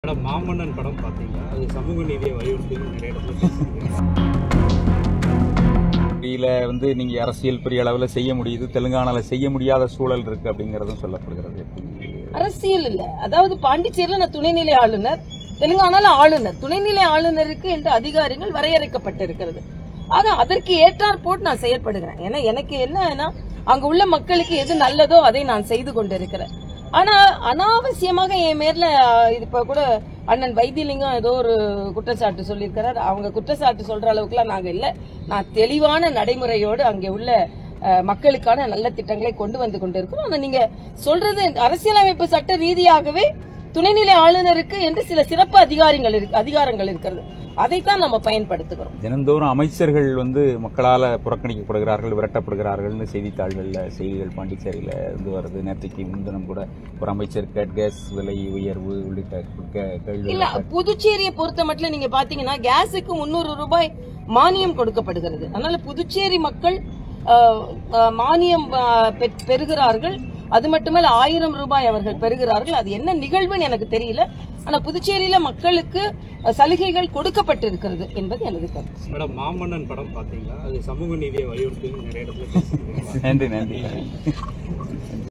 madam மாமன்னன் படம் பார்த்தீங்களா அது சமூக நீதியை வலியுறுத்துன்னு நிறைய இடத்துல பேசுறீங்க இதில் வந்து நீங்க அரசியல் பெரிய அளவுல செய்ய முடியுது தெலுங்கானால செய்ய முடியாத சூழல் இருக்கு அப்படிங்கறதும் சொல்லப்படுகிறது அரசியல் இல்ல அதாவது பாண்டிச்சேரியில நான் துணைநிலை ஆளுநர் தெலுங்கானால ஆளுநர் துணைநிலை ஆளுநருக்கு என்று அதிகாரங்கள் வரையறுக்கப்பட்டிருக்கிறது ஆக அதற்கு ஏற்றாற் போட்டு நான் செயல்படுகிறேன் ஏன்னா எனக்கு என்னன்னா அங்க உள்ள மக்களுக்கு எது நல்லதோ அதை நான் செய்து கொண்டிருக்கிறேன் ஆனா அனாவசியமாக என் மேல இது இப்ப கூட அண்ணன் வைத்தியலிங்கம் ஏதோ ஒரு குற்றச்சாட்டு சொல்லியிருக்கிறார் அவங்க குற்றச்சாட்டு சொல்ற அளவுக்குலாம் நாங்க இல்ல நான் தெளிவான நடைமுறையோடு அங்கே உள்ள அஹ், மக்களுக்கான நல்ல திட்டங்களை கொண்டு வந்து கொண்டிருக்கிறோம் ஆனா நீங்க சொல்றது அரசியலமைப்பு சட்ட ரீதியாகவே துணைநிலை ஆளுநருக்கு என்று சில சிறப்பு அதிகாரங்கள் இருக்கு அதிகாரங்கள் இருக்கிறது அதைத்தான் நம்ம பயன்படுத்துகிறோம் தினந்தோறும் அமைச்சர்கள் வந்து மக்களால புறக்கணிக்கப்படுகிறார்கள் விரட்டப்படுகிறார்கள்னு செய்தித்தாள்கள்ல செய்திகள் பாண்டிச்சேரியில இருந்து வருது நேற்றுக்கு முன்தினம் கூட ஒரு அமைச்சர் கேட் கேஸ் விலை உயர்வு உள்ளிட்ட கே- கேள்வி இல்ல புதுச்சேரியை பொறுத்த மட்டும் நீங்க பாத்தீங்கன்னா கேஸுக்கு முன்னூறு ரூபாய் மானியம் கொடுக்கப்படுகிறது அதனால புதுச்சேரி மக்கள் அஹ், அஹ், மானியம் அஹ், பெற்- பெறுகிறார்கள் அது மட்டுமல்ல ஆயிரம் ரூபாய் அவர்கள் பெறுகிறார்கள் அது என்ன நிகழ்வுன்னு எனக்கு தெரியல ஆனா புதுச்சேரியில மக்களுக்கு அஹ், சலுகைகள் கொடுக்கப்பட்டிருக்கிறது என்பது எனது கருத்து மேடம் மாமன்னன் படம் பார்த்தீங்களா அது சமூக நீதியை வலியுறுத்துன்னு நிறைய இடத்துல பேசுறீங்க நன்றி நன்றி